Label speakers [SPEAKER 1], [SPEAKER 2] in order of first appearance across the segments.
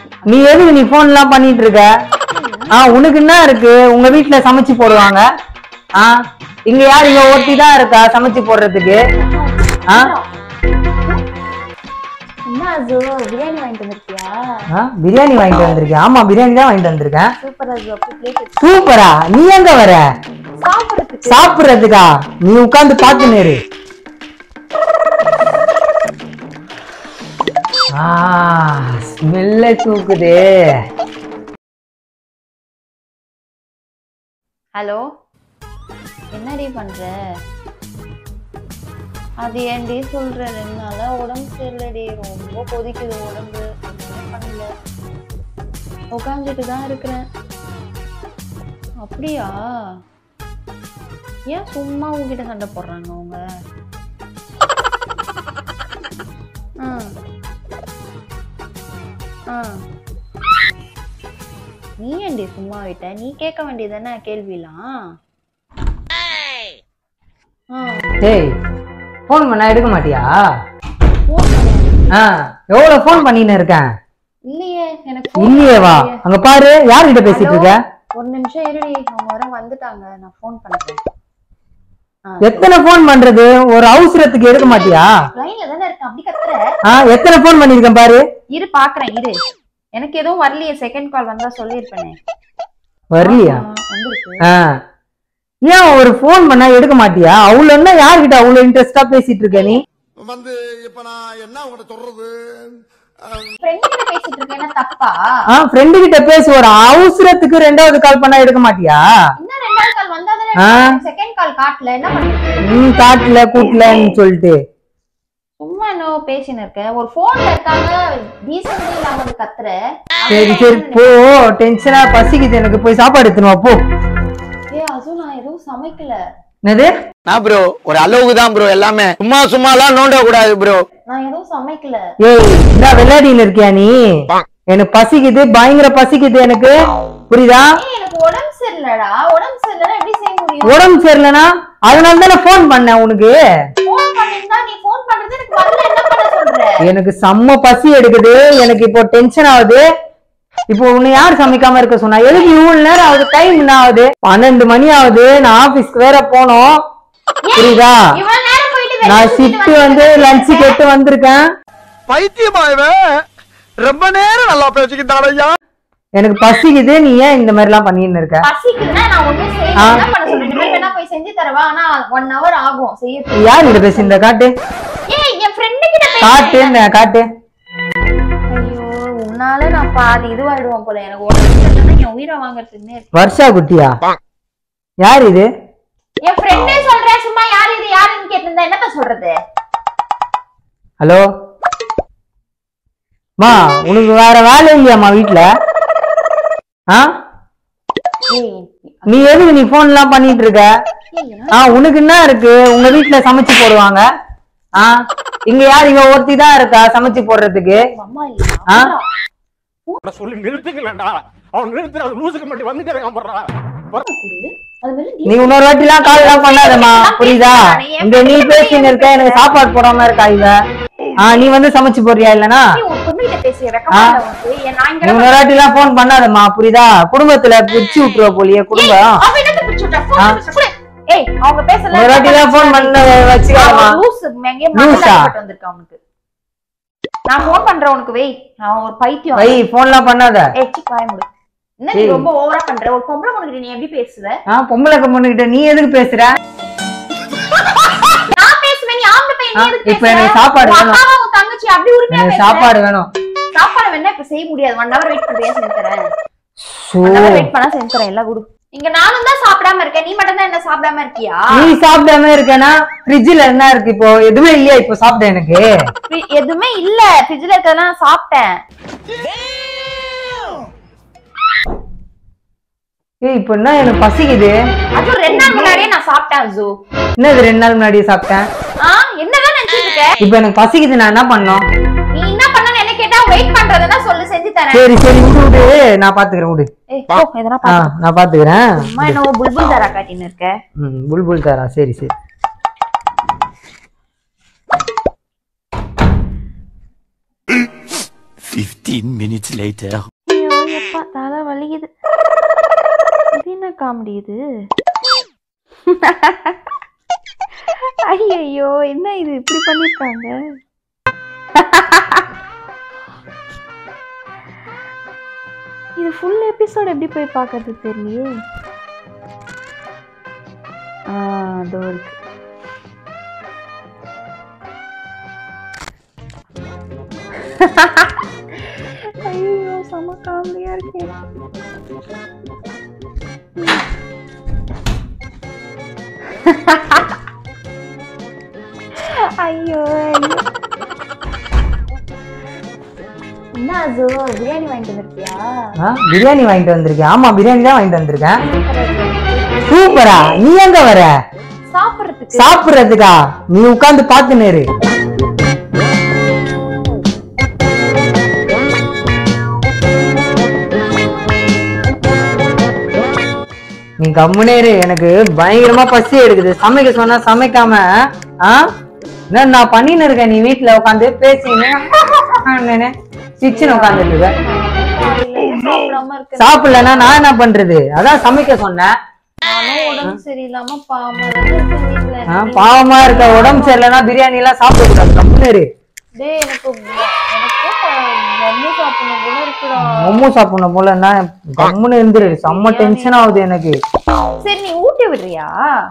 [SPEAKER 1] நீ எதுக்கு நீ போன் எல்லாம் பண்ணிட்டு இருக்க ஆ உனக்கு என்ன இருக்கு உங்க வீட்டுல சமைச்சு போடுவாங்க ஆ இங்க யார் இங்க ஒருத்தி தான் இருக்கா சமைச்சு போடுறதுக்கு ஆ
[SPEAKER 2] என்ன அஜு பிரியாணி வாங்கிட்டு வந்திருக்கியா
[SPEAKER 1] ஆ, பிரியாணி வாங்கிட்டு வந்திருக்கேன் ஆமா பிரியாணி தான் வாங்கிட்டு வந்திருக்கேன்
[SPEAKER 2] சூப்பர் அஜு அப்படி பிளேட்
[SPEAKER 1] சூப்பரா நீ எங்க வர
[SPEAKER 2] சாப்பிடுறதுக்கு
[SPEAKER 1] சாப்பிடுறதுக்கா நீ உட்கார்ந்து பாத்துன்னு இரு. ஆ ஸ்மெல்ல தூக்குதே
[SPEAKER 2] ஹலோ என்னடி பண்ற அது ஏன்டி சொல்ற ரெண்டு நாளா உடம்பு சரியில்லடி ரொம்ப கொதிக்குது உடம்பு ஒண்ணுமே பண்ணல உட்காந்துட்டு தான் இருக்கிறேன் அப்படியா ஏன் சும்மா உங்ககிட்ட சண்டை போடுறாங்க அவங்க ஆ ஆ நீ ஏன்டி சும்மா விட்ட நீ கேட்க வேண்டியதானே கேள்விலாம் ஆ
[SPEAKER 1] டேய் ஃபோன் பண்ணா எடுக்க மாட்டியா
[SPEAKER 2] phone பண்ணு.
[SPEAKER 1] ஆ எவ்வளவு ஃபோன் பண்ணின்னு இருக்கேன்
[SPEAKER 2] இல்லையே எனக்கு phone
[SPEAKER 1] இல்லையே வா
[SPEAKER 2] பண்ணலையே.
[SPEAKER 1] அங்க பாரு யார்கிட்ட பேசிட்டு இருக்க
[SPEAKER 2] ஒரு நிமிஷம் இருடி அவங்க வர வந்துட்டாங்க நான் ஃபோன் பண்றேன்
[SPEAKER 1] எத்தனை ஃபோன் பண்றது ஒரு அவசரத்துக்கு எடுக்க மாட்டியா
[SPEAKER 2] லைன்ல தானே இருக்கேன் அப்படி கத்துற
[SPEAKER 1] ஆ எத்தனை ஃபோன் பண்ணிருக்கேன் பாரு
[SPEAKER 2] இரு பாக்குறேன் இரு எனக்கு எதுவும் வரலையே செகண்ட் கால் வந்தா சொல்லியிருப்பேனே
[SPEAKER 1] வரலையா
[SPEAKER 2] ஆ, வந்திருக்கு
[SPEAKER 1] ஆ ஏன் ஒரு ஃபோன் பண்ணா எடுக்க மாட்டியா அவ்வளவு என்ன யார்கிட்ட அவ்வளவு இன்ட்ரெஸ்டா பேசிட்டு இருக்க நீ
[SPEAKER 3] வந்து இப்ப நான் என்ன உங்கள்ட்ட சொல்றது அஹ்,
[SPEAKER 2] ஃப்ரெண்ட் கிட்ட பேசிட்டு இருக்கேன்னா தப்பா
[SPEAKER 1] ஆ ஃப்ரெண்டு கிட்ட பேசு ஒரு அவசரத்துக்கு ரெண்டாவது கால் பண்ணா எடுக்க மாட்டியா
[SPEAKER 2] இன்னும் ரெண்டாவது கால் வந்தா
[SPEAKER 1] ஆ.
[SPEAKER 2] தானே செகண்ட் கால் காட்டல என்ன பண்றது
[SPEAKER 1] நீ காட்டல கூட்டலன்னு சொல்லிட்டு
[SPEAKER 2] சும்மா என்ன பேசின்னு இருக்க ஒரு போன்ல இருக்காங்க டீசென்ட் இல்லாம வந்து கத்துற
[SPEAKER 1] சரி சரி போ டென்ஷனா பசிக்குது எனக்கு போய் சாப்பாடு எடுத்துன்னு வா போ
[SPEAKER 2] ஏ அசு நான் எதுவும் சமைக்கல
[SPEAKER 1] என்னது
[SPEAKER 4] நான் ப்ரோ ஒரு அளவுக்கு தான் ப்ரோ எல்லாமே சும்மா சும்மாலாம் நோண்ட கூடாது ப்ரோ
[SPEAKER 2] நான் எதுவும் சமைக்கல
[SPEAKER 1] ஏய் என்ன விளையாடின்னு இருக்கியா நீ எனக்கு பசிக்குது பயங்கர பசிக்குது எனக்கு புரியுதா
[SPEAKER 2] ஏய் எனக்கு உடம்பு சரியில்லடா உடம்பு சரியில்லைன்னா எப்படி செய்ய முடியும்
[SPEAKER 1] உடம்பு சரியில்லைனா அதனால தானே ஃபோன் பண்ணேன் உனக்கு
[SPEAKER 2] போன் பண்ணிருந்தா நீ போன் பண்றது எனக்கு வரல என்ன பண்ண சொல்ற
[SPEAKER 1] எனக்கு செம்ம பசி எடுக்குது எனக்கு இப்போ டென்ஷன் ஆகுது இப்போ உன்னை யார் சமைக்காம இருக்க சொன்னா எதுக்கு இவ்வளவு நேரம் ஆகுது டைம் என்ன ஆகுது பன்னெண்டு மணி ஆகுது நான் ஆபீஸ்க்கு வேற போனோம் புரியுதா
[SPEAKER 2] இவ்வளவு நேரம் போயிட்டு வெளிய
[SPEAKER 1] நான்
[SPEAKER 2] சுத்திட்டு
[SPEAKER 1] ஷிஃப்ட் வந்து லஞ்ச் கேட்டு வந்திருக்கேன்
[SPEAKER 4] பைத்தியமா இவன் ரொம்ப நேரம் நல்லா பேசிக்கிட்டான் ஐயா
[SPEAKER 1] எனக்கு பசிக்குது நீ ஏன் இந்த மாதிரி எல்லாம் பண்ணின்னு இருக்க
[SPEAKER 2] பசிக்குதுன்னா நான் ஒண்ணும் செய்யல
[SPEAKER 1] ஆ.
[SPEAKER 2] என்ன பண்ண சொல்றேன் இனிமேல் வேணா போய் செஞ்சு தரவா ஆனா ஒன் ஹவர் ஆகும் செய்ய
[SPEAKER 1] யார் கிட்ட பேசியிருந்த காட்டு
[SPEAKER 2] ஏய் என் ஃப்ரெண்டு கிட்ட
[SPEAKER 1] காட்டு
[SPEAKER 2] பேசுறேன்
[SPEAKER 1] இந்த காட்டு
[SPEAKER 2] ஐயோ உன்னால நான் பாதி இதுவாயிடுவோம் போல எனக்கு உடம்பு சரியில்லைன்னா என் உயிரை வாங்குறதுன்னே இருக்கு
[SPEAKER 1] வர்ஷா குட்டியா யார் இது
[SPEAKER 2] என் ஃப்ரெண்டே சொல்றேன் சும்மா யார் இது யாருன்னு கேட்டிருந்தா என்னத்த சொல்றது
[SPEAKER 1] ஹலோ மா உனக்கு வேற வேலை இல்லையாம்மா வீட்ல ஆ
[SPEAKER 2] ஏய்
[SPEAKER 1] நீ எதுக்கு நீ போன் எல்லாம் பண்ணிட்டு இருக்க
[SPEAKER 2] ஏய்,
[SPEAKER 1] ஆ உனக்கு என்ன இருக்கு உங்க வீட்ல சமைச்சு போடுவாங்க ஆ இங்க யார் இங்க ஒருத்தி தான் இருக்கா சமைச்சு போடுறதுக்கு
[SPEAKER 2] உங்க அம்மா இல்லையா
[SPEAKER 1] ஆ
[SPEAKER 4] சொல்லி நிறுத்துக்கலடா அவன் நிறுத்துற அது லூசுக்கு மட்டும் வந்துட்டே இருக்கான் போடுறா
[SPEAKER 2] குடு. அது மாதிரி
[SPEAKER 1] நீ இன்னொரு வாட்டி எல்லாம் கால் எல்லாம் பண்ணாதம்மா புரியுதா இங்க நீ பேசின்னு இருக்க எனக்கு சாப்பாடு போடாம இருக்கா இவ ஆ நீ வந்து சமைச்சு போடுறியா இல்லனா
[SPEAKER 2] நீ ஒரு பொண்ணுகிட்ட பேசி ரெக்கமெண்ட் உனக்கு ஏன் நான் இங்க
[SPEAKER 1] நீ இன்னொரு வாட்டி எல்லாம் போன் பண்ணாதம்மா புரியுதா குடும்பத்துல பிரிச்சு விட்டுருவ போலியே குடும்பம்
[SPEAKER 2] அவ என்னத்த பிடிச்சு விட்டா
[SPEAKER 1] ஆ.
[SPEAKER 2] போன் குடு ஏய் அவங்க பேசல
[SPEAKER 1] இன்னொரு வாட்டி எல்லாம் போன் பண்ண வச்சுக்காதம்மா
[SPEAKER 2] லூஸ் எங்கேயோ
[SPEAKER 1] லூசா?
[SPEAKER 2] மண்டல வந்திருக்கா அவனுக்கு நான் போன் பண்றேன் உனக்கு வெய் அவன் ஒரு பைத்தியம்
[SPEAKER 1] வை போன்லாம் பண்ணாத
[SPEAKER 2] ஏய் சிக் வாய முடு என்ன நீ
[SPEAKER 1] ஏய்.
[SPEAKER 2] ரொம்ப ஓவரா பண்ற ஒரு பொம்பளை உனக்கு நீ எப்படி பேசுவ
[SPEAKER 1] ஆ பொம்பளை பொண்ணுகிட்ட நீ எதுக்கு பேசுற
[SPEAKER 2] நான் பேசுவேன் நீ ஆம்பளை பையன் நீ
[SPEAKER 1] ஆ,
[SPEAKER 2] எதுக்கு
[SPEAKER 1] இப்ப
[SPEAKER 2] பேசுற?
[SPEAKER 1] எனக்கு சாப்பாடு
[SPEAKER 2] உன்
[SPEAKER 1] வேணும்.
[SPEAKER 2] அக்காவும் உன் தங்கச்சி அப்படி உரிமையா
[SPEAKER 1] எனக்கு
[SPEAKER 2] பேசுற?
[SPEAKER 1] சாப்பாடு வேணும்
[SPEAKER 2] சாப்பாடு வேணா இப்ப செய்ய முடியாது ஒன் ஹவர் வெயிட் பண்றியா செஞ்சு தரேன்
[SPEAKER 1] சோ
[SPEAKER 2] ஒன் ஹவர் வெயிட் பண்ணா செஞ்சு தரேன் எல்லாம் குடு இங்க நானும் தான் சாப்பிடாம இருக்கேன் நீ மட்டும் தான் என்ன சாப்பிடாம இருக்கியா
[SPEAKER 1] நீ சாப்பிடாம இருக்கனா ஃப்ரிட்ஜ்ல என்ன இருக்கு இப்போ எதுவுமே இல்லையா இப்போ சாப்பிட்ட எனக்கு
[SPEAKER 2] ஃப்ரி- எதுவுமே இல்ல ஃப்ரிட்ஜ்ல இருக்கிறதெல்லாம் நான் சாப்பிட்டேன்
[SPEAKER 1] ஏய் இப்போ என்ன எனக்கு பசிக்குது
[SPEAKER 2] அதுவும் ரெண்டு நாள் முன்னாடியே நான் சாப்பிட்டேன் ஜூ
[SPEAKER 1] என்னது ரெண்டு நாள் முன்னாடியே சாப்பிட்டேன்
[SPEAKER 2] ஆ என்னதான் நினைச்சிட்டு இருக்க
[SPEAKER 1] இப்போ எனக்கு பசிக்குது நான் என்ன பண்ணோம்
[SPEAKER 2] நீ என்ன பண்ணனு என்ன கேட்டா வெயிட் பண்றதுன்னா சொல்லு செஞ்சு தரேன்
[SPEAKER 1] சரி சரி விடு விடு நான் பாத்துக்கிறேன் விடு
[SPEAKER 2] ஏய் போ எதனா
[SPEAKER 1] ஆ
[SPEAKER 2] பாத்து
[SPEAKER 1] நான் பாத்துக்கிறேன்
[SPEAKER 2] அம்மா என்னவோ புல்புல் தரா காட்டின்னு இருக்க
[SPEAKER 1] ம் புல்புல் தாரா சரி சரி
[SPEAKER 5] 15 minutes later.
[SPEAKER 2] ஐயோ எப்பா தலை வலிக்குது இது என்ன காமெடி இது ஐயோ என்ன இது இப்படி பண்ணிருக்காங்க இது ஃபுல் எபிசோட் எப்படி போய் பார்க்கறது தெரியலையே ஆ அதோ இருக்கு ஐயோ செம காமெடியா இருக்கு ஐயோ ஐயோ என்ன அசோ பிரியாணி வாங்கிட்டு வந்திருக்கியா
[SPEAKER 1] ஆ, பிரியாணி வாங்கிட்டு வந்திருக்கேன் ஆமா பிரியாணி தான் வாங்கிட்டு வந்திருக்கேன் சூப்பரா நீ எங்க வர
[SPEAKER 2] சாப்பிட்றதுக்கு
[SPEAKER 1] சாப்பிடுறதுக்கா நீ உட்கார்ந்து பாத்துன்னு இரு நீ கம்முனே இரு எனக்கு பயங்கரமா பசி எடுக்குது சமைக்க சொன்னா சமைக்காம ஆ என்ன நான் பண்ணின்னு இருக்கேன் நீ வீட்டுல உட்காந்து பேசின்னு சிச்சுன்னு உட்காந்துட்டு இருக்க
[SPEAKER 2] காலையில சாப்பிடாம இருக்கு
[SPEAKER 1] சாப்பிடலன்னா நான் என்ன பண்றது அதான் சமைக்க சொன்னேன்
[SPEAKER 2] நானும் உடம்பு சரியில்லாம பாவமா தான் இருக்கேன் வீட்டுல
[SPEAKER 1] ஆ, பாவமா இருக்க உடம்பு சரியில்லைன்னா பிரியாணி எல்லாம் சாப்பிட கூடாது கம்முன்னு இரு
[SPEAKER 2] டேய் எனக்கு வ- எனக்கு மம்மு சாப்பிடணும் போல இருக்குடா
[SPEAKER 1] மொம்மு சாப்பிடணும் போல என்ன கம்முன்னு இருந்துரு செம்ம டென்ஷன் ஆகுது எனக்கு
[SPEAKER 2] சரி நீ ஊட்டி விடுறியா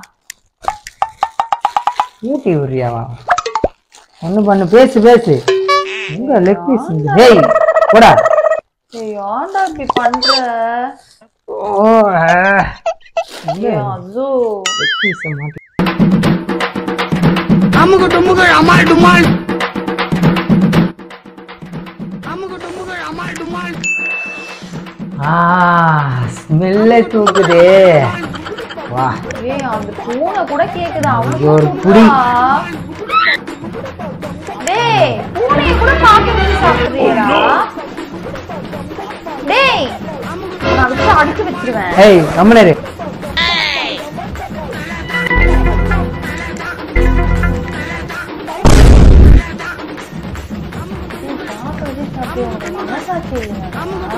[SPEAKER 1] ஊட்டி விடுறியாவா ஒண்ணு பண்ணு பேசு பேசு எங்க லெக் பீஸ் டேய் போடா
[SPEAKER 2] சரி ஏன்டா இப்படி பண்ற
[SPEAKER 1] ஓ எங்க
[SPEAKER 2] ஏய், அசோ
[SPEAKER 1] லெக் பீஸ் மாட்டி
[SPEAKER 4] அமுகு டுமுகு அமால் டுமால் அமுகு டுமுகு அமால் டுமால்
[SPEAKER 1] ஆ ஸ்மெல்ல தூக்குதே வா
[SPEAKER 2] ஏய் அந்த பூனை கூட கேக்குது
[SPEAKER 1] ஐயோ, ஒரு
[SPEAKER 2] அவனுக்கு
[SPEAKER 1] புடி.
[SPEAKER 2] டேய் பூனைய கூட பார்க்க வச்சு சாப்பிடுறியடா டேய் நான் வச்சு அடிச்சு வச்சிருவேன்
[SPEAKER 1] ஏய் கம்முன்னு இரு
[SPEAKER 2] பார்க்க வச்சு சாப்பிடுறிய உனக்கு மனசாட்சி இல்லையா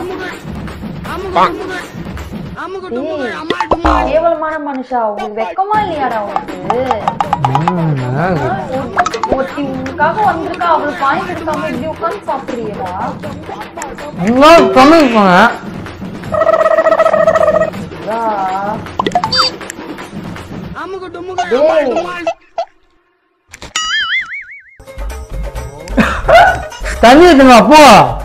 [SPEAKER 4] அமுகு
[SPEAKER 2] டேய்,
[SPEAKER 4] டுமுகு அமால் டுமால்
[SPEAKER 2] கேவலமான மனுஷா உங்களுக்கு வெக்கமா இல்லையாடா உனக்கு
[SPEAKER 1] ம், ஆ,
[SPEAKER 2] ஒருத்தி உனக்காக வந்திருக்கா அவளுக்கு வாங்கி எடுக்காம இப்படி உட்காந்து சாப்பிடுறியடா
[SPEAKER 1] எங்க சமைக்க போனேன்
[SPEAKER 4] அமுகு டுமுகு
[SPEAKER 2] டேய்
[SPEAKER 1] தண்ணி எடுத்துமா போ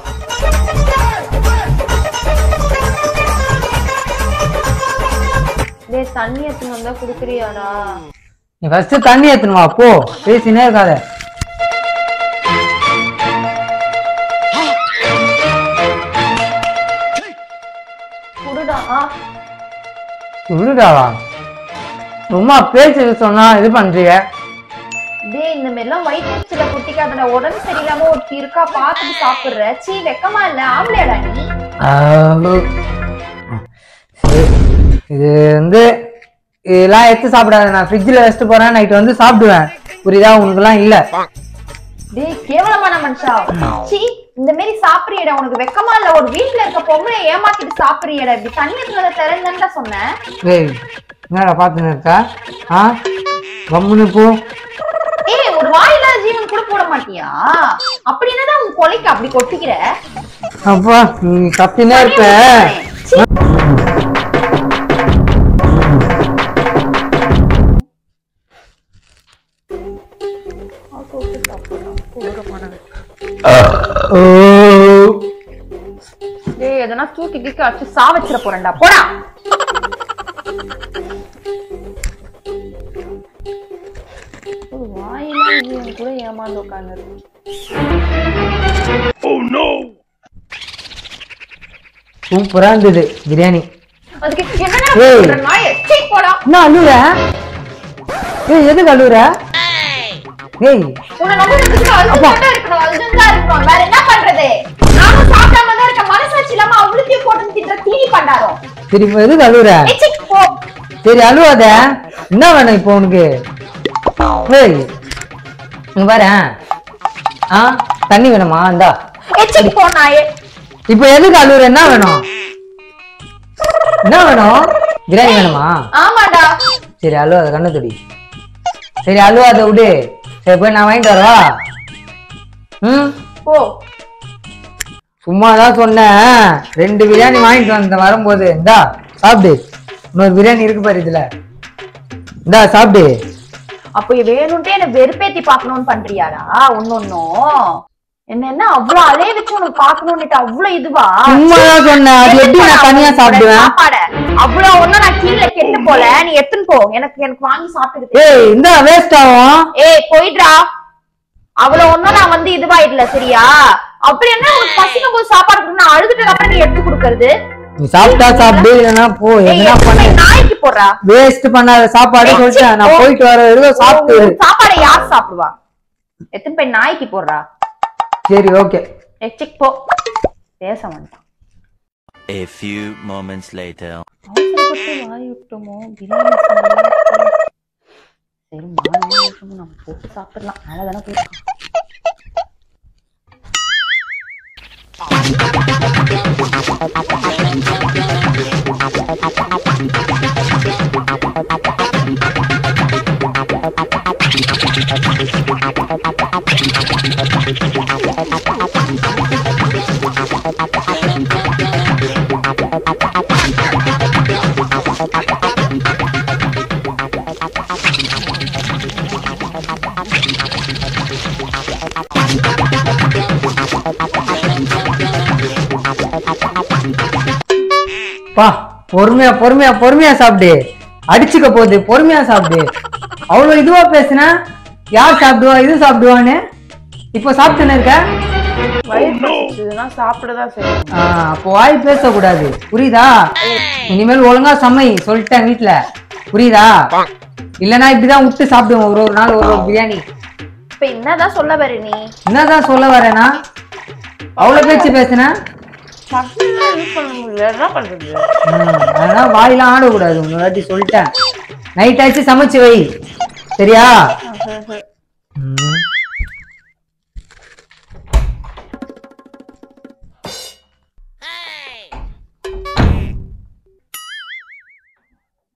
[SPEAKER 2] டேய் தண்ணி எடுத்துன்னு வந்தா குடுக்குறியாடா
[SPEAKER 1] நீ ஃபர்ஸ்ட் தண்ணி எடுத்துமா போ பேசினே இருக்காத
[SPEAKER 2] குடுடா
[SPEAKER 1] விடுடாவா சும்மா பேச்சு சொன்னா இது பண்றீங்க
[SPEAKER 2] டேய் இந்த மாதிரிலாம் வயிற்றுச்சில குட்டிக்காதடா உடம்பு சரியில்லாம ஒருத்தி இருக்கா பார்த்துட்டு சாப்பிடுற சீ வெக்கமா இல்ல ஆம்பளையாடா நீ
[SPEAKER 1] ஆவு. சரி. இது வந்து இதெல்லாம் எடுத்து சாப்பிடாத நான் ஃப்ரிட்ஜில் வச்சுட்டு போறேன் நைட் வந்து சாப்பிடுவேன் புரியுதா உனக்குலாம் இல்ல
[SPEAKER 2] டேய் கேவலமான மனுஷா சீ இந்த மாதிரி சாப்பிடுறியடா உனக்கு வெக்கமா இல்ல ஒரு வீட்ல இருக்க பொம்பளை ஏமாத்திட்டு சாப்பிடுறியடா இப்படி தண்ணி எடுத்துனத திறந்தா சொன்னேன்
[SPEAKER 1] ஏய் என்னடா பார்த்துன்னு இருக்கா ஆ கம்முன்னு போ
[SPEAKER 2] ஏய் ஒரு வாயில்லாத ஜீவன் கூட போட மாட்டியா அப்படி என்னதான் உன் கொலைக்கு அப்படி கொட்டிக்கிற
[SPEAKER 1] அப்பா நீ கத்தினே இருப்ப
[SPEAKER 2] சீ.
[SPEAKER 1] ஓ
[SPEAKER 2] டேய் எதனா தூக்கி கீக்கி அடிச்சு சாவச்சிட போறேன்டா போடா ஒரு வாயில்லாத ஜீவன் கூட ஏமாந்து உட்காந்து
[SPEAKER 1] சூப்பரா இருந்தது பிரியாணி
[SPEAKER 2] அதுக்கு என்ன
[SPEAKER 1] ஏய்.
[SPEAKER 2] பண்ற நாயே சீ போடா
[SPEAKER 1] என்ன அழுவுற ஏய் எதுக்கு அழுவுற ஏய்
[SPEAKER 2] உன்னை நம்புறதுக்கு அழுதுதான் இருக்கணும் அழுதுதான் இருக்கணும் வேற என்ன பண்றது நானும் சாப்பிடாம தான் இருக்க மனசாட்சி இல்லாம அவளுக்கே போட்டு தின்ற தீனி பண்டாரம்
[SPEAKER 1] சரி இப்போ எதுக்கு அழுவுற
[SPEAKER 2] ஏய், சீ, போ
[SPEAKER 1] சரி அழுவாத என்ன வேணும் இப்போ உனக்கு ஏய் இங்க பாரு ஆ தண்ணி வேணுமா இந்தா
[SPEAKER 2] எச்சிக்கு போ நாயே
[SPEAKER 1] இப்போ எதுக்கு அழுவுற என்ன வேணும் என்ன வேணும் பிரியாணி வேணுமா
[SPEAKER 2] ஆமாடா
[SPEAKER 1] சரி அழுவாத கண்ணு துடி சரி அழுவாத விடு சரி போய் நான் வாங்கிட்டு வரவா ம்
[SPEAKER 2] போ
[SPEAKER 1] சும்மா தான் சொன்னேன் ரெண்டு பிரியாணி வாங்கிட்டு வந்த வரும்போது இந்தா சாப்பிடு இன்னொரு பிரியாணி இருக்கு பாரு இதுல இந்தா சாப்பிடு
[SPEAKER 2] அப்ப வேணும்ட்டே என்ன வெறுப்பேத்தி பாக்கணும்னு பண்றியாடா ஒன்னொன்னும் என்ன என்ன அவ்வளவு அலைய வச்சு உனக்கு பாக்கணும்னுட்டு அவ்வளவு இதுவா
[SPEAKER 1] சும்மா தான் சொன்னேன் அது எப்படி நான் தனியா சாப்பிடுவேன்
[SPEAKER 2] சாப்பாட அவ்வளவு ஒண்ணும் நான் கீழே கெட்டு போல நீ எடுத்துன்னு போ எனக்கு எனக்கு வாங்கி சாப்பிட்டுக்கிட்டு
[SPEAKER 1] ஏய் இந்த வேஸ்ட் ஆகும்
[SPEAKER 2] ஏய் போயிடுறா அவ்வளவு ஒண்ணும் நான் வந்து இதுவாயிடல சரியா அப்படி என்ன உனக்கு பசிக்கும் போது சாப்பாடு கொடுக்கணும் நான் அழுதுட்டு அப்புறம் நீ எடுத்து கொடுக்கறது
[SPEAKER 1] நீ சாப்பிட்டா சாப்பிடு இல்லைன்னா போ
[SPEAKER 2] ஏய்,
[SPEAKER 1] என்ன
[SPEAKER 2] எடுத்து
[SPEAKER 1] பண்ணு
[SPEAKER 2] போய் நாய்க்கு போடுறா
[SPEAKER 1] வேஸ்ட் பண்ணாத சாப்பாடு சொல்லிட்டேன் நான் போயிட்டு வர வரைக்கும் சாப்பிட்டு
[SPEAKER 2] உன் சாப்பாடை யார் சாப்பிடுவா எத்தனை போய் நாய்க்கு போடுறா
[SPEAKER 1] சரி ஓகே
[SPEAKER 2] எச்சிக் போ பேச வேண்டாம்
[SPEAKER 5] A few moments later.
[SPEAKER 2] அவசரப்பட்டு வாய் விட்டோமோ பிரியாணி சாப்பிடலாம். சரி மானமே விட்டோமோ நம்ம போட்டு சாப்பிடலாம் நல்லா தானே போயிருக்கோம்
[SPEAKER 1] பா பொறுமையா பொறுமையா பொறுமையா சாப்பிடு அடிச்சுக்க போகுது பொறுமையா சாப்பிடு அவ்வளவு இதுவா பேசுன யார் சாப்பிடுவா இது சாப்பிடுவான்னு இப்போ சாப்பிட்டுன்னு இருக்க
[SPEAKER 2] வயிறு பசிச்சதுன்னா சாப்பிடதான் சரி
[SPEAKER 1] ஆ, அப்போ வாய் பேசக்கூடாது புரியுதா இனிமேல் ஒழுங்கா சமை சொல்லிட்டேன் வீட்ல புரியுதா இல்லனா இப்படிதான் விட்டு சாப்பிடுவோம் ஒரு ஒரு நாள் ஒரு ஒரு பிரியாணி
[SPEAKER 2] இப்ப என்னதான் சொல்ல வர நீ
[SPEAKER 1] என்னதான் சொல்ல வரேனா அவ்வளவு பேச்சு பேசுன
[SPEAKER 2] யூஸ் பண்ண முடியல என்ன பண்றது
[SPEAKER 1] ம், அதெல்லாம் வாயெல்லாம் ஆடக்கூடாது ஒரு வாட்டி சொல்லிட்டேன் நைட் ஆச்சு சமைச்சு வை சரியா ம்.